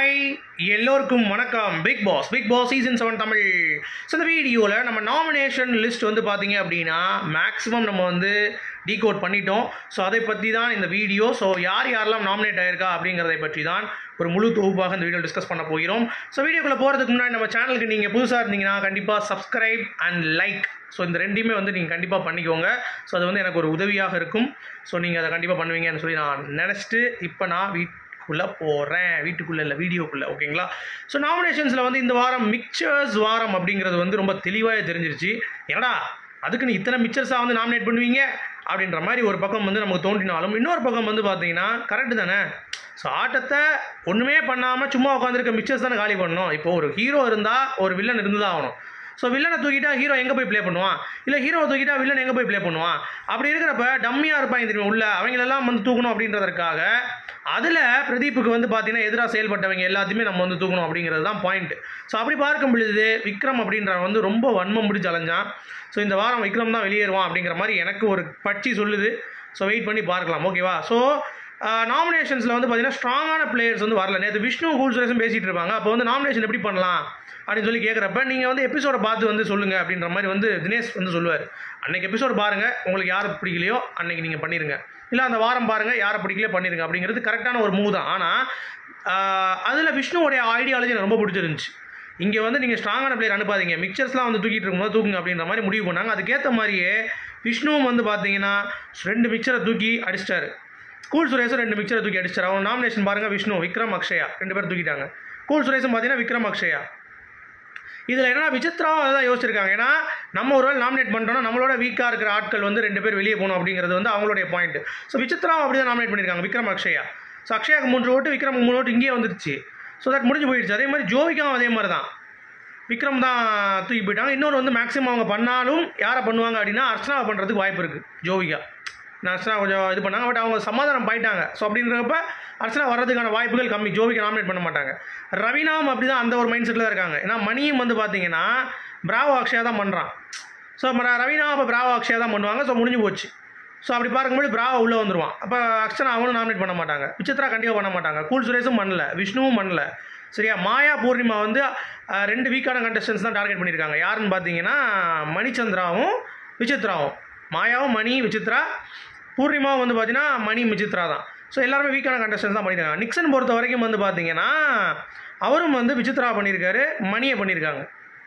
hi எல்லோருக்கும் வணக்கம் big boss big boss season seven Tamil so இந்த வீடியோவில் நம்ம நாமினேஷன் லிஸ்ட் வந்து பார்த்தீங்க அப்படின்னா மேக்ஸிமம் நம்ம வந்து டீகோட் பண்ணிட்டோம் ஸோ அதை பற்றி தான் இந்த வீடியோ ஸோ யார் யாரெல்லாம் நாமினேட் ஆயிருக்கா அப்படிங்கிறதை பற்றி தான் ஒரு முழு தொகுப்பாக இந்த வீடியோ டிஸ்கஸ் பண்ண போகிறோம் ஸோ வீடியோக்குள்ளே போகிறதுக்கு முன்னாடி நம்ம சேனலுக்கு நீங்கள் புதுசாக இருந்தீங்கன்னா கண்டிப்பாக சப்ஸ்கிரைப் அண்ட் லைக் ஸோ இந்த ரெண்டையுமே வந்து நீங்கள் கண்டிப்பாக பண்ணிக்கோங்க ஸோ அது வந்து எனக்கு ஒரு உதவியாக இருக்கும் ஸோ நீங்கள் அதை கண்டிப்பாக பண்ணுவீங்கன்னு சொல்லி நான் நினச்சிட்டு இப்போ நான் வீட்டுக்குள்ளே போகிறேன் வீட்டுக்குள்ளே இல்லை வீடியோக்குள்ளே ஓகேங்களா ஸோ நாமினேஷன்ஸில் வந்து இந்த வாரம் மிக்சர்ஸ் வாரம் அப்படிங்கிறது வந்து ரொம்ப தெளிவாக தெரிஞ்சிருச்சு ஏடா அதுக்கு நீ இத்தனை மிக்சர்ஸாக வந்து நாமினேட் பண்ணுவீங்க அப்படின்ற மாதிரி ஒரு பக்கம் வந்து நமக்கு தோன்றினாலும் இன்னொரு பக்கம் வந்து பார்த்தீங்கன்னா கரெக்டு தானே ஸோ ஆட்டத்தை ஒன்றுமே பண்ணாமல் சும்மா உட்காந்துருக்க மிக்சர்ஸ் தானே காலி பண்ணணும் இப்போ ஒரு ஹீரோ இருந்தால் ஒரு வில்லன் இருந்து தான் ஆகணும் ஸோ வில்லனை தூக்கிட்டா ஹீரோ எங்கே போய் ப்ளே பண்ணுவான் இல்லை ஹீரோவை தூக்கிட்டா வில்லன் எங்கே போய் ப்ளே பண்ணுவான் அப்படி இருக்கிறப்ப டம்மியாக இருப்பாங்க தெரியுமா உள்ள அவங்களெல்லாம் வந்து தூக்கணும் அப்படின்றதற்காக அதில் பிரதீப்புக்கு வந்து பார்த்தீங்கன்னா எதிராக செயல்பட்டவங்க எல்லாத்தையுமே நம்ம வந்து தூக்கணும் அப்படிங்கிறது தான் பாயிண்ட் ஸோ அப்படி பார்க்கும் பொழுது விக்ரம் அப்படின்றவன் வந்து ரொம்ப வன்மம் பிடிச்சி அலைஞ்சான் ஸோ இந்த வாரம் விக்ரம் தான் வெளியேறுவான் அப்படிங்கிற மாதிரி எனக்கு ஒரு பட்சி சொல்லுது ஸோ வெயிட் பண்ணி பார்க்கலாம் ஓகேவா ஸோ நாமினேஷன்ஸில் வந்து பார்த்தீங்கன்னா ஸ்ட்ராங்கான பிளேயர்ஸ் வந்து வரல நேற்று விஷ்ணு கூல் சுரேஷும் பேசிகிட்டு இருப்பாங்க அப்போ வந்து நாமினேஷன் எப்படி பண்ணலாம் அப்படின்னு சொல்லி கேட்குறப்ப நீங்கள் வந்து எபிசோட பார்த்து வந்து சொல்லுங்கள் அப்படின்ற மாதிரி வந்து தினேஷ் வந்து சொல்லுவார் அன்னைக்கு எபிசோடு பாருங்கள் உங்களுக்கு யார் பிடிக்கலையோ அன்னைக்கு நீங்கள் பண்ணிடுங்க இல்லை அந்த வாரம் பாருங்கள் யாரை பிடிக்கலையோ பண்ணிடுங்க அப்படிங்கிறது கரெக்டான ஒரு மூவ் தான் ஆனால் அதில் விஷ்ணுவோடைய ஐடியாலஜி எனக்கு ரொம்ப பிடிச்சிருந்துச்சு இங்கே வந்து நீங்கள் ஸ்ட்ராங்கான பிளேயர் அனுப்பாதீங்க மிக்சர்ஸ்லாம் வந்து தூக்கிட்டு இருக்கும்போது தூக்குங்க அப்படின்ற மாதிரி முடிவு பண்ணாங்க அதுக்கேற்ற மாதிரியே விஷ்ணுவும் வந்து பார்த்தீங்கன்னா ரெண்டு மிக்சரை தூக்கி அடிச்சிட்டாரு கூல் சுரேஷும் ரெண்டு மிக்சரை தூக்கி அடிச்சிட்டாரு அவங்க நாமினேஷன் பாருங்கள் விஷ்ணு விக்ரம் அக்ஷயா ரெண்டு பேரும் தூக்கிட்டாங்க கூல் சுரேஷும் பார்த்தீங்கன்னா விக்ரம் அக்ஷயா இதில் என்னன்னா விசித்ராவும் அதை தான் யோசிச்சிருக்காங்க ஏன்னா நம்ம ஒரு வேளை நாமினேட் பண்ணுறோம்னா நம்மளோட வீக்காக இருக்கிற ஆட்கள் வந்து ரெண்டு பேர் வெளியே போகணும் அப்படிங்கிறது வந்து அவங்களுடைய பாயிண்ட் ஸோ விசித்ராவும் அப்படி தான் நாமினேட் பண்ணியிருக்காங்க விக்ரம் அக்ஷயா ஸோ அக்ஷயாக்கு மூன்று ஓட்டு விக்ரம் மூணு ஓட்டு இங்கேயே வந்துருச்சு ஸோ தட் முடிஞ்சு போயிடுச்சு அதே மாதிரி ஜோவிக்காவும் அதே மாதிரி தான் விக்ரம் தான் தூக்கி போயிட்டாங்க இன்னொரு வந்து மேக்ஸிமம் அவங்க பண்ணாலும் யாரை பண்ணுவாங்க அப்படின்னா அர்ச்சனாவை பண்ணுறதுக்கு வாய்ப்பு இருக்குது ஜோவிகா நான் அர்ச்சனா கொஞ்சம் இது பண்ணாங்க பட் அவங்க சமாதானம் போயிட்டாங்க ஸோ அப்படின்றப்ப அர்ச்சனா வர்றதுக்கான வாய்ப்புகள் கம்மி ஜோவிக்கு நாமினேட் பண்ண மாட்டாங்க ரவீனாவும் அப்படி தான் அந்த ஒரு மைண்ட் செட்டில் தான் இருக்காங்க ஏன்னா மணியும் வந்து பார்த்தீங்கன்னா பிராவோ அக்ஷயா தான் பண்ணுறான் ஸோ ரவீனா அப்போ பிராவோ அக்ஷயா தான் பண்ணுவாங்க ஸோ முடிஞ்சு போச்சு ஸோ அப்படி பார்க்கும்போது பிராவோ உள்ளே வந்துருவான் அப்போ அக்ஷனா அவனும் நாமினேட் பண்ண மாட்டாங்க விசித்ரா கண்டிப்பாக பண்ண மாட்டாங்க கூல் சுரேஷும் பண்ணல விஷ்ணுவும் பண்ணல சரியா மாயா பூர்ணிமா வந்து அஹ், ரெண்டு வீக்கான கண்டஸ்டன்ஸ் தான் டார்கெட் பண்ணியிருக்காங்க யாருன்னு பார்த்தீங்கன்னா மணிச்சந்திராவும் விசித்ராவும் மாயாவும் மணி விசித்ரா பூர்ணிமாவும் வந்து பார்த்தீங்கன்னா மணி விசித்ரா தான் ஸோ எல்லாருமே வீக்கான கண்டஸ்டன்ஸ் தான் பண்ணியிருக்காங்க நிக்சன் பொறுத்த வரைக்கும் வந்து பார்த்தீங்கன்னா அவரும் வந்து விசித்ரா பண்ணியிருக்காரு மணியை பண்ணியிருக்காங்க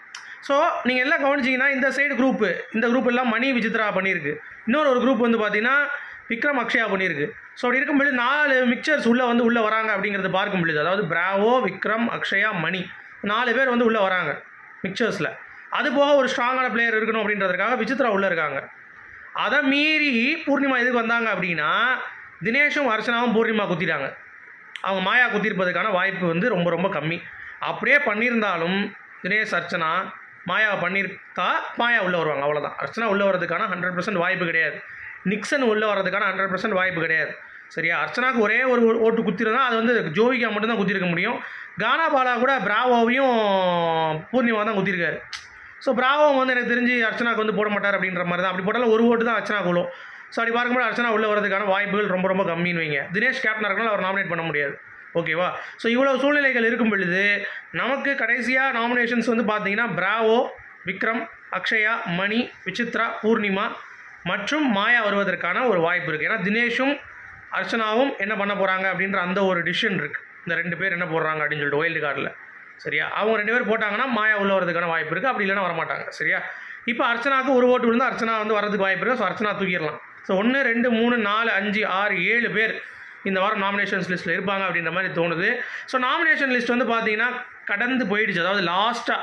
ஸோ நீங்கள் எல்லாம் கவனிச்சிங்கன்னா இந்த சைடு குரூப்பு இந்த குரூப் எல்லாம் மணி விசித்ரா பண்ணியிருக்கு இன்னொரு ஒரு குரூப் வந்து பார்த்தீங்கன்னா விக்ரம் அக்ஷயா பண்ணியிருக்கு ஸோ அப்படி இருக்கும்பொழுது நாலு மிக்சர்ஸ் உள்ளே வந்து உள்ளே வராங்க அப்படிங்கிறது பார்க்கும் பொழுது அதாவது பிராவோ விக்ரம் அக்ஷயா மணி நாலு பேர் வந்து உள்ளே வராங்க மிக்சர்ஸில் அது போக ஒரு ஸ்ட்ராங்கான பிளேயர் இருக்கணும் அப்படின்றதுக்காக விசித்ரா உள்ளே இருக்காங்க அதை மீறி பூர்ணிமா எதுக்கு வந்தாங்க அப்படின்னா தினேஷும் அர்ச்சனாவும் பூர்ணிமா குத்திட்டாங்க அவங்க மாயா குத்திருப்பதுக்கான வாய்ப்பு வந்து ரொம்ப ரொம்ப கம்மி அப்படியே பண்ணியிருந்தாலும் தினேஷ் அர்ச்சனா மாயாவை பண்ணியிருந்தா மாயா உள்ளே வருவாங்க அவ்வளோதான் அர்ச்சனா உள்ளே வரதுக்கான ஹண்ட்ரட் பர்சன்ட் வாய்ப்பு கிடையாது நிக்சன் உள்ளே வர்றதுக்கான ஹண்ட்ரட் பர்சன்ட் வாய்ப்பு கிடையாது சரியா அர்ச்சனாக்கு ஒரே ஒரு ஓட்டு குத்திருந்தா அது வந்து ஜோவிகா மட்டும்தான் குத்திருக்க முடியும் கானா பாலா கூட பிராவோவையும் பூர்ணிமா தான் குத்திருக்காரு ஸோ பிராவோ வந்து எனக்கு தெரிஞ்சு அர்ச்சனாக்கு வந்து போட மாட்டார் அப்படின்ற மாதிரி தான் அப்படி போட்டாலும் ஒரு ஓட்டு தான் அர்ச்சனா விழும் ஸோ அப்படி பார்க்கும்போது அர்ச்சனா உள்ளே வரதுக்கான வாய்ப்புகள் ரொம்ப ரொம்ப கம்மின்னு வைங்க தினேஷ் கேப்டனாக இருக்கனால அவர் நாமினேட் பண்ண முடியாது ஓகேவா ஸோ இவ்வளோ சூழ்நிலைகள் இருக்கும் பொழுது நமக்கு கடைசியாக நாமினேஷன்ஸ் வந்து பார்த்தீங்கன்னா பிராவோ விக்ரம் அக்ஷயா மணி விசித்ரா பூர்ணிமா மற்றும் மாயா வருவதற்கான ஒரு வாய்ப்பு இருக்குது ஏன்னா தினேஷும் அர்ச்சனாவும் என்ன பண்ண போகிறாங்க அப்படின்ற அந்த ஒரு டிசிஷன் இருக்குது இந்த ரெண்டு பேர் என்ன போடுறாங்க அப்படின்னு சொல்லிட்டு வைல்டு கார்டில் சரியா அவங்க ரெண்டு பேர் போட்டாங்கன்னா மாயா உள்ள வரதுக்கான வாய்ப்பு இருக்குது அப்படி இல்லைன்னா வரமாட்டாங்க சரியா இப்போ அர்ச்சனாவுக்கு ஒரு ஓட்டு விழுந்து அர்ச்சனா வந்து வரதுக்கு வாய்ப்பு இருக்குது ஸோ அர்ச்சனா தூக்கிடலாம் ஸோ ஒன்று ரெண்டு மூணு நாலு அஞ்சு ஆறு ஏழு பேர் இந்த வாரம் நாமினேஷன்ஸ் லிஸ்ட்டில் இருப்பாங்க அப்படின்ற மாதிரி தோணுது ஸோ நாமினேஷன் லிஸ்ட் வந்து பார்த்தீங்கன்னா கடந்து போயிடுச்சு அதாவது லாஸ்ட்டாக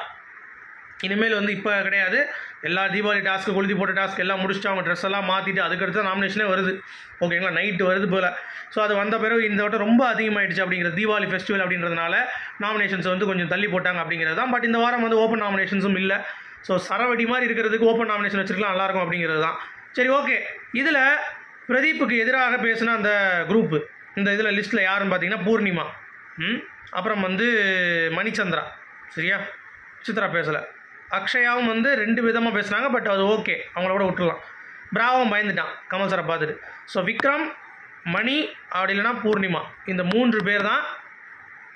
இனிமேல் வந்து இப்போ கிடையாது எல்லா தீபாவளி டாஸ்க்கு கொளுத்தி போட்ட டாஸ்க் எல்லாம் முடிச்சுட்டு அவங்க ட்ரெஸ் எல்லாம் மாற்றிட்டு அதுக்கடுத்து நாமினேஷனே வருது ஓகேங்களா நைட்டு வருது போல் ஸோ அது வந்த பிறகு இந்த வட்டம் ரொம்ப அதிகமாகிடுச்சு அப்படிங்கிறது தீபாவளி ஃபெஸ்டிவல் அப்படின்றதுனால நாமினேஷன்ஸ் வந்து கொஞ்சம் தள்ளி போட்டாங்க அப்படிங்கிறது தான் பட் இந்த வாரம் வந்து ஓப்பன் நாமினேஷன்ஸும் இல்லை ஸோ சரவடி மாதிரி இருக்கிறதுக்கு ஓப்பன் நாமினேஷன் வச்சுருக்கலாம் நல்லாயிருக்கும் அப்படிங்கிறது தான் சரி ஓகே இதில் பிரதீப்புக்கு எதிராக பேசின அந்த குரூப்பு இந்த இதில் லிஸ்ட்டில் யாருன்னு பார்த்தீங்கன்னா பூர்ணிமா ம் அப்புறம் வந்து மணிச்சந்திரா சரியா சித்ரா பேசலை அக்ஷயாவும் வந்து ரெண்டு விதமாக பேசுனாங்க பட் அது ஓகே அவங்கள கூட விட்டுலாம் பிராவும் பயந்துட்டான் கமல் சாரை பார்த்துட்டு ஸோ விக்ரம் மணி அப்படி இல்லைன்னா பூர்ணிமா இந்த மூன்று பேர் தான்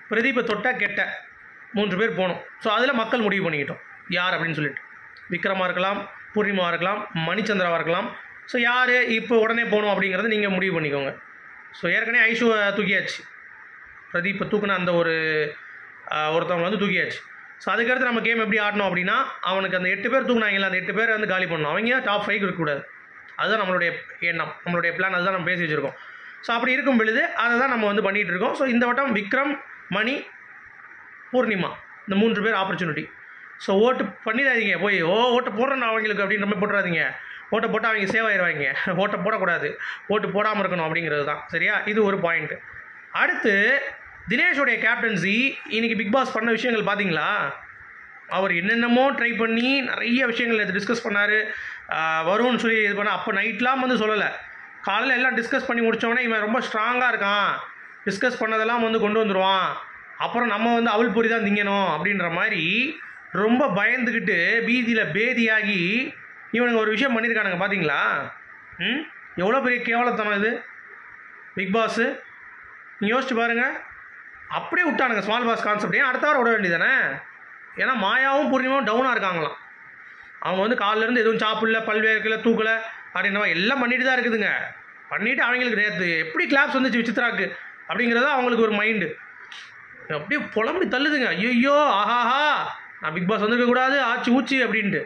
பிரதீப்பை தொட்டா கெட்ட மூன்று பேர் போனோம் ஸோ அதில் மக்கள் முடிவு பண்ணிக்கிட்டோம் யார் அப்படின்னு சொல்லிட்டு விக்ரமாக இருக்கலாம் பூர்ணிமாவாக இருக்கலாம் மணிச்சந்திராவாக இருக்கலாம் ஸோ யார் இப்போ உடனே போகணும் அப்படிங்கிறத நீங்கள் முடிவு பண்ணிக்கோங்க ஸோ ஏற்கனவே ஐஷுவை தூக்கியாச்சு பிரதீப்பை தூக்குன அந்த ஒரு ஆஹ், ஒருத்தவங்க வந்து தூக்கியாச்சு ஸோ அதுக்கடுத்து நம்ம கேம் எப்படி ஆடணும் அப்படின்னா அவனுக்கு அந்த எட்டு பேர் தூக்குனாங்கல்ல அந்த எட்டு பேரை வந்து காலி பண்ணணும் அவங்க டாப் ஃபைவ் இருக்கக்கூடாது அதுதான் நம்மளுடைய எண்ணம் நம்மளுடைய பிளான் அதுதான் நம்ம பேசி வச்சுருக்கோம் ஸோ அப்படி இருக்கும் பொழுது அதை தான் நம்ம வந்து பண்ணிகிட்டு இருக்கோம் ஸோ இந்த வட்டம் விக்ரம் மணி பூர்ணிமா இந்த மூன்று பேர் ஆப்பர்ச்சுனிட்டி ஸோ ஓட்டு பண்ணிடாதீங்க போய் ஓ ஓட்டு போடுறேன் அவங்களுக்கு அப்படின்ற மாதிரி போட்டுறாதீங்க ஓட்டை போட்டால் அவங்க சேவ் ஆயிடுவாங்க ஓட்டை போடக்கூடாது ஓட்டு போடாமல் இருக்கணும் அப்படிங்கிறது தான் சரியா இது ஒரு பாயிண்ட் அடுத்து தினேஷோடைய கேப்டன்சி இன்னைக்கு பிக் பாஸ் பண்ண விஷயங்கள் பார்த்தீங்களா அவர் என்னென்னமோ ட்ரை பண்ணி நிறைய விஷயங்கள் இது டிஸ்கஸ் பண்ணார் வரும்னு சொல்லி இது பண்ண அப்போ நைட்லாம் வந்து சொல்லலை காலையில் எல்லாம் டிஸ்கஸ் பண்ணி முடித்தோடனே இவன் ரொம்ப ஸ்ட்ராங்காக இருக்கான் டிஸ்கஸ் பண்ணதெல்லாம் வந்து கொண்டு வந்துடுவான் அப்புறம் நம்ம வந்து அவல் பொரி தான் திங்கணும் அப்படின்ற மாதிரி ரொம்ப பயந்துக்கிட்டு பீதியில் பேதியாகி இவனுங்க ஒரு விஷயம் பண்ணியிருக்கானுங்க பார்த்தீங்களா ம் எவ்வளோ பெரிய கேவலத்தனம் இது பிக் பாஸு நீங்கள் யோசிச்சு பாருங்கள் அப்படியே விட்டானுங்க ஸ்மால் பாஸ் கான்செப்ட் ஏன் அடுத்த வாரம் விட வேண்டியதானே ஏன்னா மாயாவும் பூர்ணிமாவும் டவுனாக இருக்காங்களாம் அவங்க வந்து காலைல இருந்து எதுவும் சாப்பிடல பல்வேறு தூக்கலை அப்படின்ற மாதிரி எல்லாம் பண்ணிட்டு தான் இருக்குதுங்க பண்ணிவிட்டு அவங்களுக்கு நேற்று எப்படி கிளாப்ஸ் வந்துச்சு விசித்ராக்கு அப்படிங்கிறது அவங்களுக்கு ஒரு மைண்டு அப்படியே புலம்பி தள்ளுதுங்க ஐயோ ஆஹாஹா நான் பிக் பாஸ் வந்திருக்க கூடாது ஆச்சு ஊச்சி அப்படின்ட்டு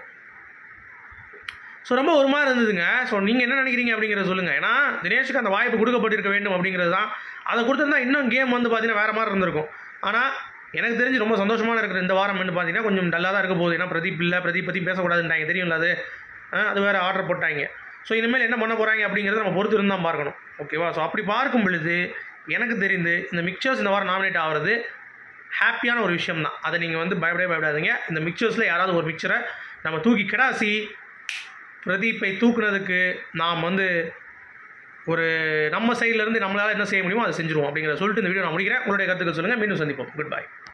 ஸோ ரொம்ப ஒரு மாதிரி இருந்ததுங்க ஸோ நீங்கள் என்ன நினைக்கிறீங்க அப்படிங்கிறத சொல்லுங்கள் ஏன்னா தினேஷுக்கு அந்த வாய்ப்பு கொடுக்கப்பட்டிருக்க வேண்டும் அப்படிங்கிறது தான் அதை கொடுத்துருந்தா இன்னும் கேம் வந்து பார்த்தீங்கன்னா வேறு மாதிரி இருந்திருக்கும் ஆனால் எனக்கு தெரிஞ்சு ரொம்ப சந்தோஷமான இருக்கிற இந்த வாரம் வந்து பார்த்தீங்கன்னா கொஞ்சம் டல்லாக தான் இருக்க போகுது ஏன்னா பிரதீப் இல்லை பிரதீப் பற்றி பேசக்கூடாதுன்ட்டாங்க தெரியும்ல அது ஆ, அது வேறு ஆர்டர் போட்டாங்க ஸோ இனிமேல் என்ன பண்ண போகிறாங்க அப்படிங்கிறத நம்ம பொறுத்து இருந்து தான் பார்க்கணும் ஓகேவா ஸோ அப்படி பார்க்கும் பொழுது எனக்கு தெரிந்து இந்த மிக்சர்ஸ் இந்த வாரம் நாமினேட் ஆகிறது ஹாப்பியான ஒரு விஷயம் தான் அதை நீங்கள் வந்து பயப்படவே பயப்படாதீங்க இந்த மிக்சர்ஸில் யாராவது ஒரு மிக்சரை நம்ம தூக்கி கிடாசி பிரதீப்பை தூக்குனதுக்கு நாம் வந்து ஒரு நம்ம சைடுல இருந்து நம்மளால் என்ன செய்ய முடியுமோ அதை செஞ்சுருவோம் அப்படிங்கிறத சொல்லிட்டு இந்த வீடியோ நான் முடிக்கிறேன் உங்களுடைய கருத்துக்கள் சொல்லுங்கள் மீண்டும் சந்திப்போம் குட் பை